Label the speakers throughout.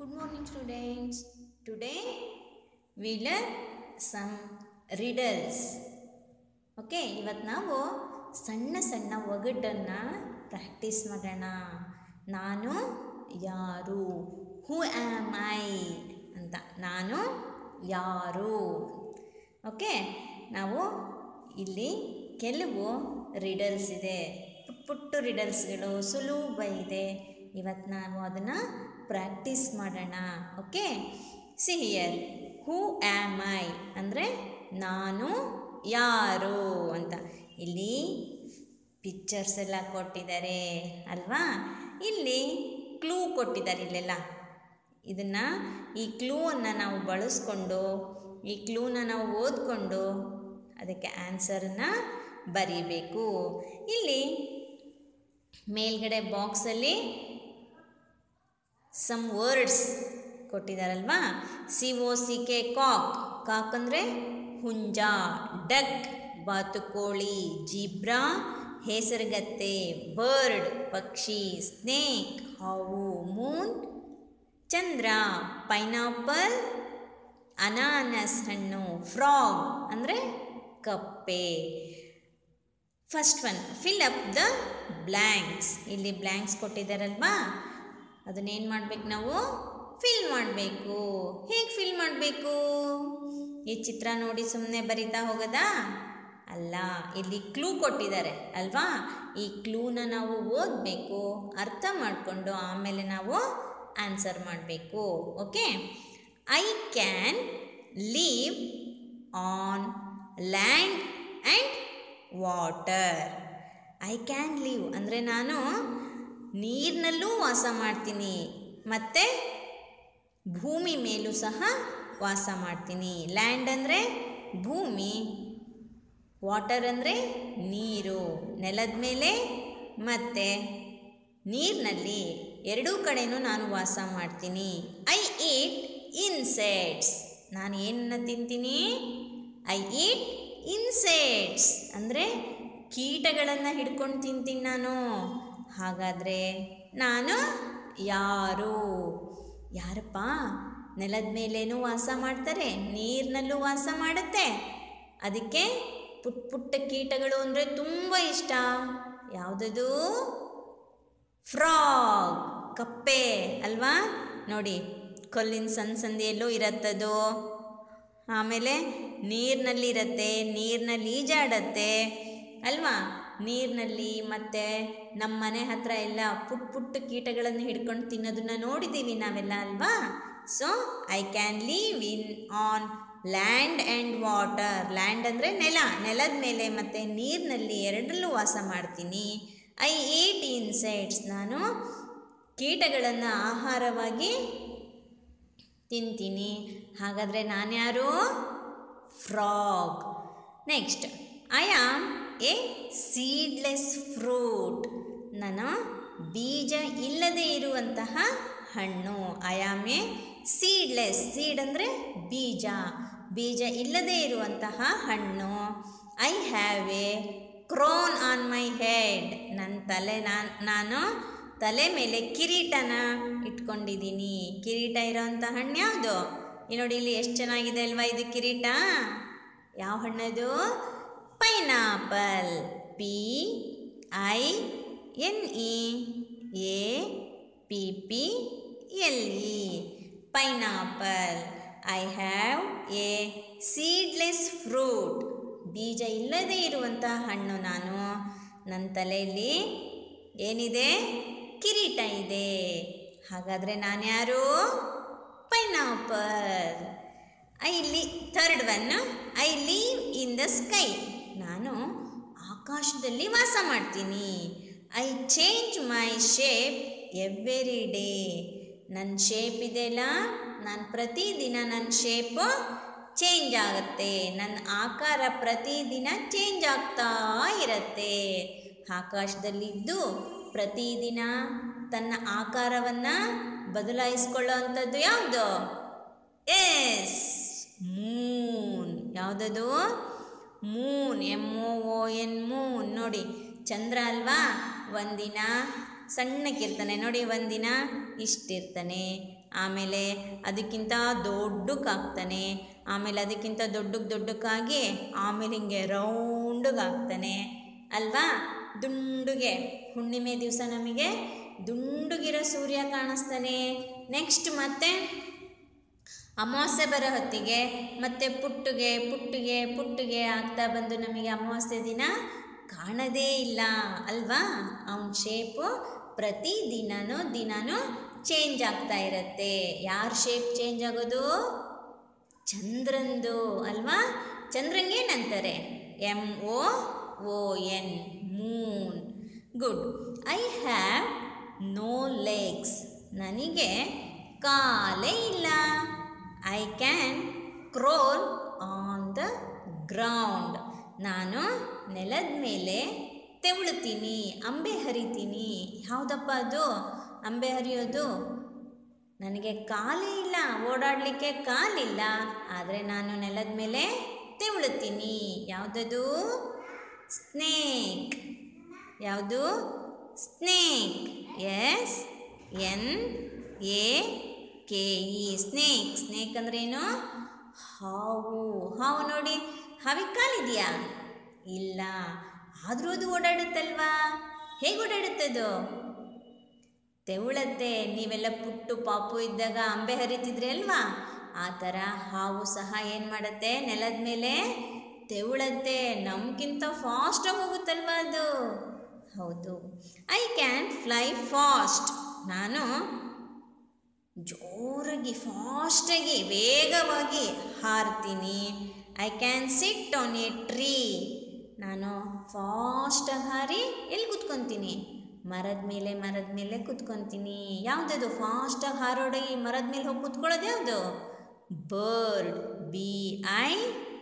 Speaker 1: Good morning, students. Today we learn some riddles. Okay ಇವತ್ತು ನಾವು ಸಣ್ಣ ಸಣ್ಣ ಒಗಟನ್ನು ಪ್ರಾಕ್ಟೀಸ್ ಮಾಡೋಣ ನಾನು ಯಾರು ಹೂ ಆಮ್ ಐ ಅಂತ ನಾನು ಯಾರು ಓಕೆ ನಾವು ಇಲ್ಲಿ ಕೆಲವು ರಿಡಲ್ಸ್ ಇದೆ ಪುಟ್ಟ ಪುಟ್ಟ ರಿಡಲ್ಸ್ಗಳು ಸುಲಭ ಇದೆ ಇವತ್ತು ನಾವು ಅದನ್ನು ಪ್ರಾಕ್ಟೀಸ್ ಮಾಡೋಣ okay see here who am I ಅಂದರೆ ನಾನು ಯಾರು ಅಂತ ಇಲ್ಲಿ ಪಿಕ್ಚರ್ಸ್ ಎಲ್ಲ ಕೊಟ್ಟಿದ್ದಾರೆ ಅಲ್ವಾ ಇಲ್ಲಿ ಕ್ಲೂ ಕೊಟ್ಟಿದ್ದಾರೆ ಇಲ್ಲೆಲ್ಲ ಇದನ್ನು ಈ ಕ್ಲೂವನ್ನು ನಾವು ಬಳಸ್ಕೊಂಡು ಈ ಕ್ಲೂನ ನಾವು ಓದ್ಕೊಂಡು ಅದಕ್ಕೆ ಆನ್ಸರನ್ನ ಬರೀಬೇಕು ಇಲ್ಲಿ ಮೇಲ್ಗಡೆ ಬಾಕ್ಸಲ್ಲಿ ಸಮ್ ವರ್ಡ್ಸ್ ಕೊಟ್ಟಿದ್ದಾರಲ್ವಾ C O C K cock cock ಅಂದರೆ ಹುಂಜ ಡಕ್ ಬಾತುಕೋಳಿ ಜೀಬ್ರಾ ಹೆಸರುಗತ್ತೆ ಬರ್ಡ್ ಪಕ್ಷಿ ಸ್ನೇಕ್ ಹಾವು ಮೂನ್ ಚಂದ್ರ ಪೈನಾಪಲ್ ಅನಾನಸ್ ಹಣ್ಣು ಫ್ರಾಗ್ ಅಂದರೆ ಕಪ್ಪೆ first one fill up the blanks ಇಲ್ಲಿ ಬ್ಲ್ಯಾಂಕ್ಸ್ ಕೊಟ್ಟಿದ್ದಾರಲ್ವಾ ಅದನ್ನೇನು ಮಾಡ್ಬೇಕು ನಾವು ಫಿಲ್ ಮಾಡಬೇಕು ಹೇಗೆ ಫಿಲ್ ಮಾಡಬೇಕು ಈ ಚಿತ್ರ ನೋಡಿ ಸುಮ್ಮನೆ ಬರಿತಾ ಹೋಗೋದಾ ಅಲ್ಲ ಇಲ್ಲಿ ಕ್ಲೂ ಕೊಟ್ಟಿದ್ದಾರೆ ಅಲ್ವಾ ಈ ಕ್ಲೂನ ನಾವು ಓದಬೇಕು ಅರ್ಥ ಮಾಡಿಕೊಂಡು ಆಮೇಲೆ ನಾವು ಆನ್ಸರ್ ಮಾಡಬೇಕು okay I can live on land and water I can live ಅಂದರೆ ನಾನು ನೀರಿನಲ್ಲೂ ವಾಸ ಮಾಡ್ತೀನಿ ಮತ್ತು ಭೂಮಿ ಮೇಲೂ ಸಹ ವಾಸ ಮಾಡ್ತೀನಿ ಲ್ಯಾಂಡ್ ಅಂದರೆ ಭೂಮಿ ವಾಟರ್ ಅಂದರೆ ನೀರು ನೆಲದ ಮೇಲೆ ಮತ್ತು ನೀರಿನಲ್ಲಿ ಎರಡೂ ಕಡೆನೂ ನಾನು ವಾಸ ಮಾಡ್ತೀನಿ ಐ ಈಟ್ ಇನ್ಸೆಕ್ಟ್ಸ್ ನಾನು ಏನನ್ನ ತಿಂತೀನಿ ಐ ಈಟ್ ಇನ್ಸೆಕ್ಟ್ಸ್ ಅಂದರೆ ಕೀಟಗಳನ್ನು ಹಿಡ್ಕೊಂಡು ತಿಂತೀನಿ ನಾನು ಹಾಗಾದರೆ ನಾನು ಯಾರು ಯಾರಪ್ಪ ನೆಲದ ಮೇಲೇನೂ ವಾಸ ಮಾಡ್ತಾರೆ ನೀರಿನಲ್ಲೂ ವಾಸ ಮಾಡುತ್ತೆ ಅದಕ್ಕೆ ಪುಟ್ಟ ಪುಟ್ಟ ಕೀಟಗಳು ಅಂದರೆ ತುಂಬ ಇಷ್ಟ ಯಾವುದದು ಫ್ರಾಗ್ ಕಪ್ಪೆ ಅಲ್ವಾ ನೋಡಿ ಕೊಲ್ಲಿನ ಸಣ್ಣ ಸಂದಿಯಲ್ಲೂ ಇರತ್ತದು ಆಮೇಲೆ ನೀರಿನಲ್ಲಿ ಇರತ್ತೆ ನೀರಿನಲ್ಲಿ ಈಜಾಡತ್ತೆ ಅಲ್ವಾ ನೀರಿನಲ್ಲಿ ಮತ್ತು ನಮ್ಮ ಮನೆ ಹತ್ರ ಎಲ್ಲ ಪುಟ್ಟ ಪುಟ್ಟ ಕೀಟಗಳನ್ನು ಹಿಡ್ಕೊಂಡು ತಿನ್ನೋದನ್ನ ನೋಡಿದ್ದೀವಿ ನಾವೆಲ್ಲ ಅಲ್ವಾ so I can live in on land and water land ಅಂದರೆ ನೆಲ ನೆಲದ ಮೇಲೆ ಮತ್ತು ನೀರಿನಲ್ಲಿ ಎರಡರಲ್ಲೂ ವಾಸ ಮಾಡ್ತೀನಿ ಐ ಈಟ್ ಇನ್ಸೈಡ್ಸ್ ನಾನು ಕೀಟಗಳನ್ನು ಆಹಾರವಾಗಿ ತಿಂತೀನಿ ಹಾಗಾದರೆ ನಾನ್ಯಾರು frog next I am a seedless fruit ನಾನು ಬೀಜ ಇಲ್ಲದೆ ಇರುವಂತಹ ಹಣ್ಣು I am a seedless seed ಅಂದರೆ ಬೀಜ ಬೀಜ ಇಲ್ಲದೆ ಇರುವಂತಹ ಹಣ್ಣು I have a crown on my head ನನ್ನ ತಲೆ ನಾನು ನಾನು ತಲೆ ಮೇಲೆ ಕಿರೀಟನ ಇಟ್ಕೊಂಡಿದ್ದೀನಿ ಕಿರೀಟ ಇರೋವಂಥ ಹಣ್ಣು ಯಾವುದು ಈ ನೋಡಿ ಇಲ್ಲಿ ಎಷ್ಟು ಚೆನ್ನಾಗಿದೆ ಅಲ್ವಾ ಇದು ಕಿರೀಟ ಯಾವ ಹಣ್ಣದು pineapple P I N E A P P L E pineapple I have a seedless fruit ಬೀಜ ಇಲ್ಲದೆ ಇರುವಂಥ ಹಣ್ಣು ನಾನು ನನ್ನ ತಲೆಯಲ್ಲಿ ಏನಿದೆ ಕಿರೀಟ ಇದೆ ಹಾಗಾದರೆ ನಾನು ಯಾರು ಪೈನಾಪಲ್ ಐ ಲಿ third one I live in the sky ನಾನು ಆಕಾಶದಲ್ಲಿ ವಾಸ ಮಾಡ್ತೀನಿ I change my shape every day ನನ್ನ ಶೇಪ್ ಇದೆಯಲ್ಲ ನಾನು ಪ್ರತಿದಿನ ನನ್ನ ಶೇಪು ಚೇಂಜ್ ಆಗುತ್ತೆ ನನ್ನ ಆಕಾರ ಪ್ರತಿದಿನ ಚೇಂಜ್ ಆಗ್ತಾ ಇರುತ್ತೆ ಆಕಾಶದಲ್ಲಿದ್ದು ಪ್ರತಿದಿನ ತನ್ನ ಆಕಾರವನ್ನು ಬದಲಾಯಿಸ್ಕೊಳ್ಳೋ ಅಂಥದ್ದು ಯಾವುದು ಎಸ್ ಮೂನ್ ಯಾವುದದು moon M O O N moon ನೋಡಿ ಚಂದ್ರ ಅಲ್ವಾ ಒಂದಿನ ಸಣ್ಣಕ್ಕಿರ್ತಾನೆ ನೋಡಿ ಒಂದಿನ ಇಷ್ಟಿರ್ತಾನೆ ಆಮೇಲೆ ಅದಕ್ಕಿಂತ ದೊಡ್ಡಕ್ಕಾಗ್ತಾನೆ ಆಮೇಲೆ ಅದಕ್ಕಿಂತ ದೊಡ್ಡಕ್ಕೆ ದೊಡ್ಡಕ್ಕಾಗಿ ಆಮೇಲೆ ಹಿಂಗೆ ರೌಂಡಗಾಗ್ತಾನೆ ಅಲ್ವಾ ದುಂಡುಗೆ ಹುಣ್ಣಿಮೆ ದಿವಸ ನಮಗೆ ದುಂಡುಗಿರೋ ಸೂರ್ಯ ಕಾಣಿಸ್ತಾನೆ ನೆಕ್ಸ್ಟ್ ಮತ್ತೆ ಅಮಾವಾಸ್ಯೆ ಬರೋ ಹೊತ್ತಿಗೆ ಮತ್ತೆ ಪುಟ್ಟುಗೆ ಪುಟ್ಟುಗೆ ಪುಟ್ಟುಗೆ ಆಗ್ತಾ ಬಂದು ನಮಗೆ ಅಮಾವಾಸ್ಯೆ ದಿನ ಕಾಣದೇ ಇಲ್ಲ ಅಲ್ವಾ ಅವನ ಶೇಪು ಪ್ರತಿ ದಿನನೂ ದಿನನೂ ಚೇಂಜ್ ಆಗ್ತಾ ಇರುತ್ತೆ ಯಾರ ಶೇಪ್ ಚೇಂಜ್ ಆಗೋದು ಚಂದ್ರಂದು ಅಲ್ವಾ ಚಂದ್ರಂಗೆ ಏನಂತಾರೆ M O O N moon good I have no legs ನನಗೆ ಕಾಲೇ ಇಲ್ಲ I can crawl on the ground ನಾನು ನೆಲದ ಮೇಲೆ ತೆವಳುತ್ತೀನಿ ಅಂಬೆ ಹರಿತೀನಿ ಯಾವುದಪ್ಪ ಅದು ಅಂಬೆ ಹರಿಯೋದು ನನಗೆ ಕಾಲೇ ಇಲ್ಲ ಓಡಾಡಲಿಕ್ಕೆ ಕಾಲಿಲ್ಲ ಆದರೆ ನಾನು ನೆಲದ ಮೇಲೆ ತೆವಳುತ್ತೀನಿ ಯಾವುದದು ಸ್ನೇಕ್ ಯಾವುದು snake S N A K E snake snake ಅಂದ್ರೇನು ಹಾವು ಹಾವು ನೋಡಿ ಹಾವಿಗೆ ಕಾಲಿದೆಯಾ ಇಲ್ಲ ಆದರೂ ಅದು ಓಡಾಡುತ್ತಲ್ವಾ ಹೇಗೆ ಓಡಾಡುತ್ತದು ತೆವಳತ್ತೆ ನೀವೆಲ್ಲ ಪುಟ್ಟು ಪಾಪು ಇದ್ದಾಗ ಅಂಬೆ ಹರಿತಿದ್ರಿ ಅಲ್ವಾ ಆ ಥರ ಹಾವು ಸಹ ಏನು ಮಾಡುತ್ತೆ ನೆಲದ ಮೇಲೆ ತೆವಳತ್ತೆ ನಮ್ಗಿಂತ ಫಾಸ್ಟಾಗಿ ಹೋಗುತ್ತಲ್ವಾ ಅದು ಹೌದು ಐ ಕ್ಯಾನ್ ಫ್ಲೈ ಫಾಸ್ಟ್ ನಾನು ಜೋರಾಗಿ ಫಾಸ್ಟಾಗಿ ವೇಗವಾಗಿ ಹಾರ್ತೀನಿ I can sit on a tree ನಾನು ಫಾಸ್ಟಾಗಿ ಹಾರಿ ಎಲ್ಲಿ ಕೂತ್ಕೊತೀನಿ ಮರದ ಮೇಲೆ ಮರದ ಮೇಲೆ ಕೂತ್ಕೊತೀನಿ ಯಾವುದದು ಫಾಸ್ಟಾಗಿ ಹಾರೋಡಿ ಮರದ ಮೇಲೆ ಹೋಗಿ ಕೂತ್ಕೊಳ್ಳೋದು ಯಾವುದು bird B I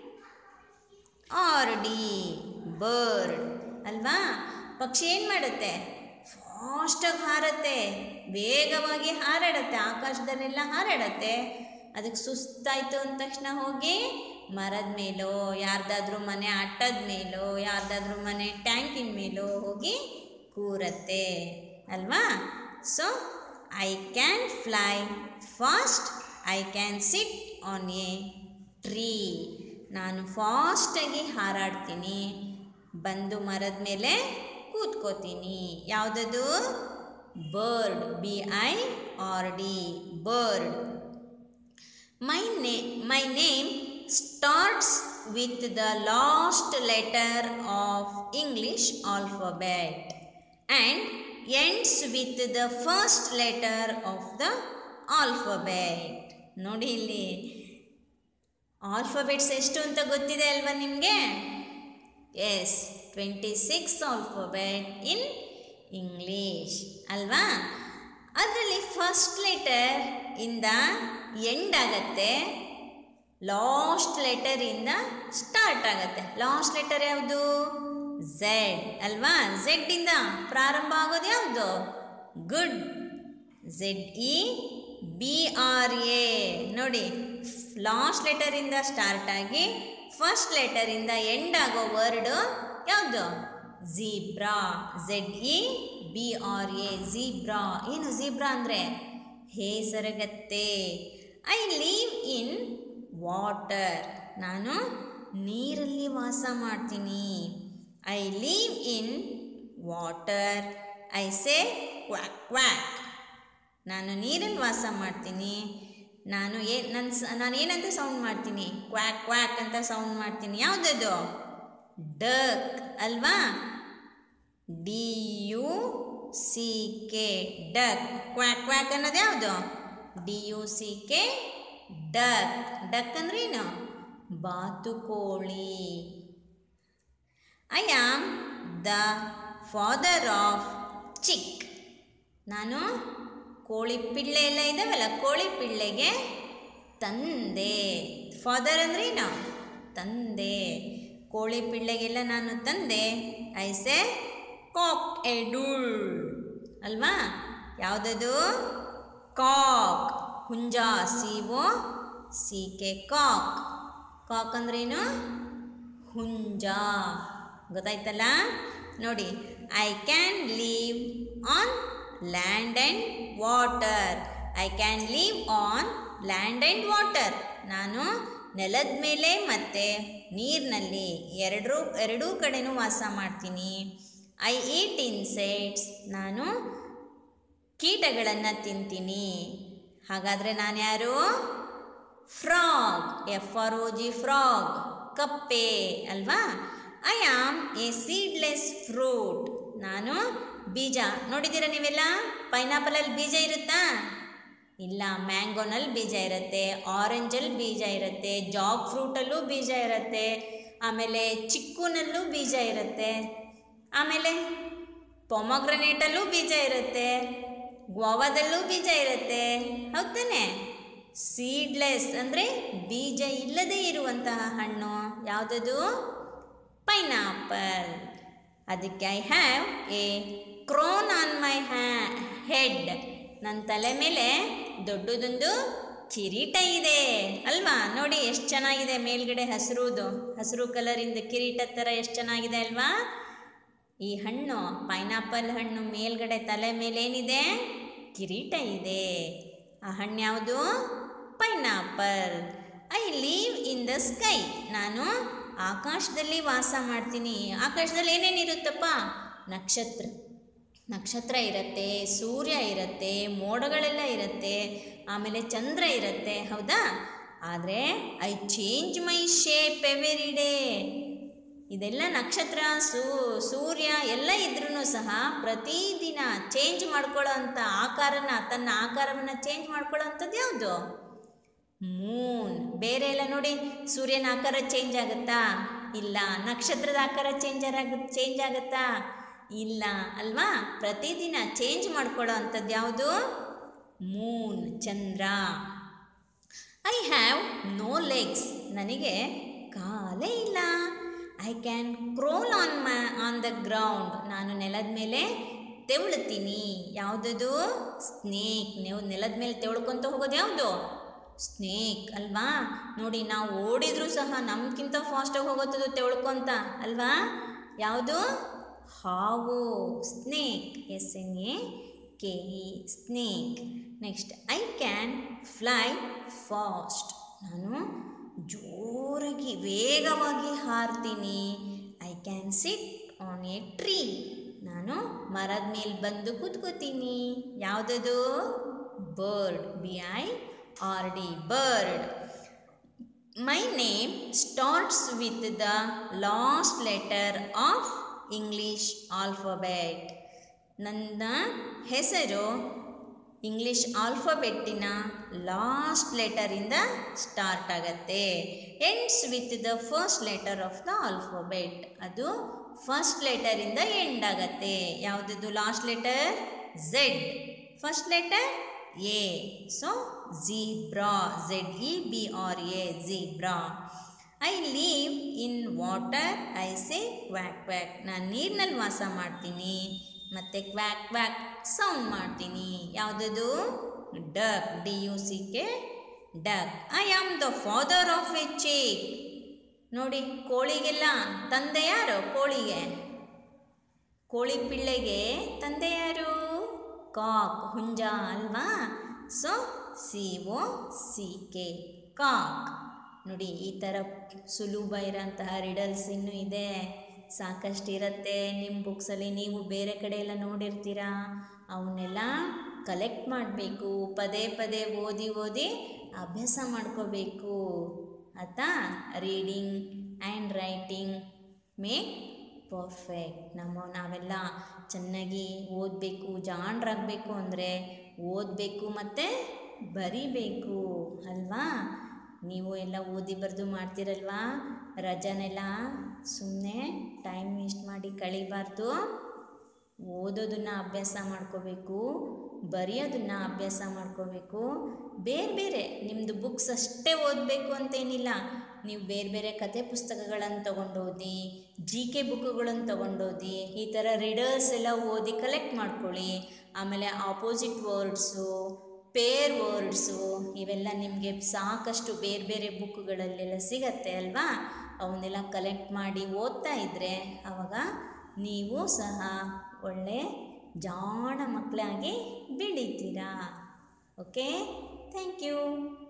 Speaker 1: R D bird ಅಲ್ವಾ ಪಕ್ಷಿ ಏನು ಮಾಡುತ್ತೆ ಫಾಸ್ಟಾಗಿ ಹಾರತ್ತೆ ವೇಗವಾಗಿ ಹಾರಾಡುತ್ತೆ ಆಕಾಶದಲ್ಲೆಲ್ಲ ಹಾರಾಡುತ್ತೆ ಅದಕ್ಕೆ ಸುಸ್ತಾಯಿತು ಅಂದ ತಕ್ಷಣ ಹೋಗಿ ಮರದ ಮೇಲೋ ಯಾರ್ದಾದ್ರೂ ಮನೆ ಅಟ್ಟದ ಮೇಲೋ ಯಾರ್ದಾದ್ರೂ ಮನೆ ಟ್ಯಾಂಕಿನ ಮೇಲೋ ಹೋಗಿ ಕೂರತ್ತೆ ಅಲ್ವಾ so I can fly fast I can sit on a tree ನಾನು ಫಾಸ್ಟಾಗಿ ಹಾರಾಡ್ತೀನಿ ಬಂದು ಮರದ ಮೇಲೆ ಕೂತ್ಕೋತೀನಿ ಯಾವುದದು bird B I R D bird my ನೇ my name starts with the last letter of English alphabet and ends with the first letter of the alphabet ನೋಡಿ ಇಲ್ಲಿ ಆಲ್ಫಬೆಟ್ಸ್ ಎಷ್ಟು ಅಂತ ಗೊತ್ತಿದೆ ಅಲ್ವಾ ನಿಮಗೆ yes twenty six alphabet in English ಅಲ್ವಾ ಅದರಲ್ಲಿ ಫಸ್ಟ್ ಲೆಟರ್ ಇಂದ ಎಂಡ್ ಆಗತ್ತೆ ಲಾಸ್ಟ್ ಲೆಟರಿಂದ ಸ್ಟಾರ್ಟ್ ಆಗತ್ತೆ ಲಾಸ್ಟ್ ಲೆಟರ್ ಯಾವುದು ಝೆಡ್ ಅಲ್ವಾ ಝೆಡ್ ಇಂದ ಪ್ರಾರಂಭ ಆಗೋದು ಯಾವುದು good Z E B R A ನೋಡಿ ಲಾಸ್ಟ್ ಲೆಟರಿಂದ ಸ್ಟಾರ್ಟ್ ಆಗಿ ಫಸ್ಟ್ ಲೆಟರಿಂದ ಎಂಡ್ ಆಗೋ ವರ್ಡು ಯಾವುದು zebra Z E B R A zebra ಏನು ಝೀಬ್ರಾ ಅಂದರೆ ಹೇಸರಗತ್ತೆ ಐ ಲೀವ್ ಇನ್ ವಾಟರ್ ನಾನು ನೀರಲ್ಲಿ ವಾಸ ಮಾಡ್ತೀನಿ I live in water I say quack quack ನಾನು ನೀರಲ್ಲಿ ವಾಸ ಮಾಡ್ತೀನಿ ನಾನು ಏ ನನ್ನ ಸ ನಾನು ಏನಂತ ಸೌಂಡ್ ಮಾಡ್ತೀನಿ ಕ್ವಾಕ್ ಕ್ವಾಕ್ ಅಂತ ಸೌಂಡ್ ಮಾಡ್ತೀನಿ ಯಾವುದದು ಡಕ್ ಅಲ್ವಾ D U C K duck quack quack ಅನ್ನೋದು ಯಾವುದು D U C K duck duck ಅಂದ್ರೆ ಏನು ಬಾತುಕೋಳಿ I am the father of chick ನಾನು ಕೋಳಿ ಪಿಳ್ಳೆ ಎಲ್ಲ ಇದ್ದಾವಲ್ಲ ಕೋಳಿ ಪಿಳ್ಳೆಗೆ ತಂದೆ ಫಾದರ್ ಅಂದ್ರೆ ಏನು ತಂದೆ ಕೋಳಿ ಪಿಳ್ಳೆಗೆಲ್ಲ ನಾನು ತಂದೆ ಐಸೆ ಕಾಕ್ ಎಡುಳ್ ಅಲ್ವಾ ಯಾವುದದು ಕಾಕ್ ಹುಂಜ C O C K cock cock ಅಂದ್ರೇನು ಹುಂಜ ಗೊತ್ತಾಯ್ತಲ್ಲ ನೋಡಿ I can live on land and water I can live on land and water ನಾನು ನೆಲದ ಮೇಲೆ ಮತ್ತು ನೀರಿನಲ್ಲಿ ಎರಡರೂ ಎರಡೂ ಕಡೆನೂ ವಾಸ ಮಾಡ್ತೀನಿ ಐ ಈಟ್ ಇನ್ಸೆಕ್ಟ್ಸ್ ನಾನು ಕೀಟಗಳನ್ನು ತಿಂತೀನಿ ಹಾಗಾದರೆ ನಾನು ಯಾರು frog F R O G frog ಕಪ್ಪೆ ಅಲ್ವಾ I am a seedless fruit ನಾನು ಬೀಜ ನೋಡಿದ್ದೀರಾ ನೀವೆಲ್ಲ ಪೈನಾಪಲಲ್ಲಿ ಬೀಜ ಇರುತ್ತಾ ಇಲ್ಲ ಮ್ಯಾಂಗೋನಲ್ಲಿ ಬೀಜ ಇರುತ್ತೆ ಆರೆಂಜಲ್ಲಿ ಬೀಜ ಇರುತ್ತೆ ಜಾಗ್ ಫ್ರೂಟಲ್ಲೂ ಬೀಜ ಇರುತ್ತೆ ಆಮೇಲೆ ಚಿಕ್ಕುನಲ್ಲೂ ಬೀಜ ಇರುತ್ತೆ ಆಮೇಲೆ ಪೊಮಗ್ರನೇಟಲ್ಲೂ ಬೀಜ ಇರುತ್ತೆ ಗೋವಾದಲ್ಲೂ ಬೀಜ ಇರುತ್ತೆ ಹೌದ್ ತಾನೆ ಸೀಡ್ಲೆಸ್ ಅಂದರೆ ಬೀಜ ಇಲ್ಲದೇ ಇರುವಂತಹ ಹಣ್ಣು ಯಾವುದದು ಪೈನಾಪಲ್ ಅದಕ್ಕೆ I have a crown on my ಹ್ಯಾ ಹೆಡ್ ನನ್ನ ತಲೆ ಮೇಲೆ ದೊಡ್ಡದೊಂದು ಕಿರೀಟ ಇದೆ ಅಲ್ವಾ ನೋಡಿ ಎಷ್ಟು ಚೆನ್ನಾಗಿದೆ ಮೇಲ್ಗಡೆ ಹಸಿರುದು ಹಸಿರು ಕಲರಿಂದ ಕಿರೀಟ ಥರ ಎಷ್ಟು ಚೆನ್ನಾಗಿದೆ ಅಲ್ವಾ ಈ ಹಣ್ಣು ಪೈನಾಪಲ್ ಹಣ್ಣು ಮೇಲ್ಗಡೆ ತಲೆ ಮೇಲೆ ಏನಿದೆ ಕಿರೀಟ ಇದೆ ಆ ಹಣ್ಣು ಯಾವುದು pineapple I live in the sky ನಾನು ಆಕಾಶದಲ್ಲಿ ವಾಸ ಮಾಡ್ತೀನಿ ಆಕಾಶದಲ್ಲಿ ಏನೇನಿರುತ್ತಪ್ಪ ನಕ್ಷತ್ರ ನಕ್ಷತ್ರ ಇರುತ್ತೆ ಸೂರ್ಯ ಇರುತ್ತೆ ಮೋಡಗಳೆಲ್ಲ ಇರುತ್ತೆ ಆಮೇಲೆ ಚಂದ್ರ ಇರುತ್ತೆ ಹೌದಾ ಆದರೆ I change my shape every day ಇದೆಲ್ಲ ನಕ್ಷತ್ರ ಸೂ ಸೂರ್ಯ ಎಲ್ಲ ಇದ್ರೂ ಸಹ ಪ್ರತಿದಿನ ಚೇಂಜ್ ಮಾಡ್ಕೊಳ್ಳೋ ಅಂಥ ಆಕಾರನ ತನ್ನ ಆಕಾರವನ್ನು ಚೇಂಜ್ ಮಾಡ್ಕೊಳ್ಳೋ ಅಂಥದ್ದು ಯಾವುದು ಮೂನ್ ಬೇರೆ ಎಲ್ಲ ನೋಡಿ ಸೂರ್ಯನ ಆಕಾರ ಚೇಂಜ್ ಆಗುತ್ತಾ ಇಲ್ಲ ನಕ್ಷತ್ರದ ಆಕಾರ ಚೇಂಜ್ ಆಗ ಚೇಂಜ್ ಆಗುತ್ತಾ ಇಲ್ಲ ಅಲ್ವಾ ಪ್ರತಿದಿನ ಚೇಂಜ್ ಮಾಡ್ಕೊಳ್ಳೋ ಅಂಥದ್ದು ಯಾವುದು ಮೂನ್ ಚಂದ್ರ ಐ ಹ್ಯಾವ್ ನೋ ಲೆಗ್ಸ್ ನನಗೆ ಕಾಲೇ ಇಲ್ಲ ಐ ಕ್ಯಾನ್ ಕ್ರೋಲ್ ಆನ್ ಮ ಆನ್ ದ ಗ್ರೌಂಡ್ ನಾನು ನೆಲದ ಮೇಲೆ ತೆವಳುತ್ತೀನಿ ಯಾವುದದು ಸ್ನೇಕ್ ನೀವು ನೆಲದ ಮೇಲೆ ತೆವಳ್ಕೊಂತ ಹೋಗೋದು ಯಾವುದು ಸ್ನೇಕ್ ಅಲ್ವಾ ನೋಡಿ ನಾವು ಓಡಿದ್ರೂ ಸಹ ನಮ್ಗಿಂತ ಫಾಸ್ಟಾಗಿ ಹೋಗೋದು ತೆವಳ್ಕೊಂತ ಅಲ್ವಾ ಯಾವುದು ಹಾವು snake S N A K E snake next I can fly fast ನಾನು ಜೋರಾಗಿ ವೇಗವಾಗಿ ಹಾರ್ತೀನಿ I can sit on a tree ನಾನು ಮರದ ಮೇಲೆ ಬಂದು ಕೂತ್ಕೋತೀನಿ ಯಾವುದದು bird B I R D bird my name starts with the last letter of English alphabet ನನ್ನ ಹೆಸರು ಇಂಗ್ಲಿಷ್ ಆಲ್ಫಬೆಟ್ಟಿನ ಲಾಸ್ಟ್ ಲೆಟರಿಂದ ಸ್ಟಾರ್ಟ್ ಆಗತ್ತೆ ends with the first letter of the alphabet ಅದು ಫಸ್ಟ್ ಲೆಟರಿಂದ ಎಂಡ್ ಆಗತ್ತೆ ಯಾವುದದು last letter Z first letter A so zebra Z E B R A zebra I live in water I say quack quack ನಾನು ನೀರಿನಲ್ಲಿ ವಾಸ ಮಾಡ್ತೀನಿ ಮತ್ತು quake quake sound ಮಾಡ್ತೀನಿ ಯಾವುದದು duck D U C K duck I am the father of a chick ನೋಡಿ ಕೋಳಿಗೆಲ್ಲ ತಂದೆ ಯಾರು ಕೋಳಿಗೆ ಕೋಳಿ ಪಿಳ್ಳೆಗೆ ತಂದೆ ಯಾರು ಕಾಕ್ ಹುಂಜ ಅಲ್ವಾ so C O C K cock ನೋಡಿ ಈ ಥರ ಸುಲಭ ಇರೋಂತಹ ರಿಡಲ್ಸ್ ಇನ್ನೂ ಇದೆ ಸಾಕಷ್ಟು ಇರುತ್ತೆ ನಿಮ್ಮ ಬುಕ್ಸಲ್ಲಿ ನೀವು ಬೇರೆ ಕಡೆ ಎಲ್ಲ ನೋಡಿರ್ತೀರಾ ಅವನ್ನೆಲ್ಲ ಕಲೆಕ್ಟ್ ಮಾಡಬೇಕು ಪದೇ ಪದೇ ಓದಿ ಓದಿ ಅಭ್ಯಾಸ ಮಾಡ್ಕೋಬೇಕು ಆಯ್ತಾ reading and writing make perfect ನಮ್ಮ ನಾವೆಲ್ಲ ಚೆನ್ನಾಗಿ ಓದಬೇಕು ಜಾಣರಾಗಬೇಕು ಅಂದರೆ ಓದಬೇಕು ಮತ್ತು ಬರಿಬೇಕು ಅಲ್ವಾ ನೀವು ಎಲ್ಲ ಓದಿ ಬರೆದು ಮಾಡ್ತೀರಲ್ವಾ ರಜನೆಲ್ಲ ಸುಮ್ಮನೆ ಟೈಮ್ ವೇಸ್ಟ್ ಮಾಡಿ ಕಳಿಬಾರ್ದು ಓದೋದನ್ನು ಅಭ್ಯಾಸ ಮಾಡ್ಕೋಬೇಕು ಬರೆಯೋದನ್ನು ಅಭ್ಯಾಸ ಮಾಡ್ಕೋಬೇಕು ಬೇರೆ ಬೇರೆ ನಿಮ್ಮದು ಬುಕ್ಸ್ ಅಷ್ಟೇ ಓದಬೇಕು ಅಂತೇನಿಲ್ಲ ನೀವು ಬೇರೆ ಬೇರೆ ಕತೆ ಪುಸ್ತಕಗಳನ್ನು ತೊಗೊಂಡು ಓದಿ ಜಿ ಕೆ ಬುಕ್ಗಳನ್ನು ತೊಗೊಂಡು ಓದಿ ಈ ಥರ ರೀಡರ್ಸ್ ಎಲ್ಲ ಓದಿ ಕಲೆಕ್ಟ್ ಮಾಡ್ಕೊಳ್ಳಿ ಆಮೇಲೆ ಆಪೋಸಿಟ್ ವರ್ಡ್ಸು ಪೇರ್ ವರ್ಡ್ಸು ಇವೆಲ್ಲ ನಿಮಗೆ ಸಾಕಷ್ಟು ಬೇರೆ ಬೇರೆ ಬುಕ್ಗಳಲ್ಲೆಲ್ಲ ಸಿಗತ್ತೆ ಅಲ್ವಾ ಅವನ್ನೆಲ್ಲ ಕಲೆಕ್ಟ್ ಮಾಡಿ ಓದ್ತಾ ಇದ್ದರೆ ಆವಾಗ ನೀವು ಸಹ ಒಳ್ಳೆ ಜಾಣ ಮಕ್ಕಳಾಗಿ ಬೆಳಿತೀರಾ ಓಕೆ ಥ್ಯಾಂಕ್ ಯು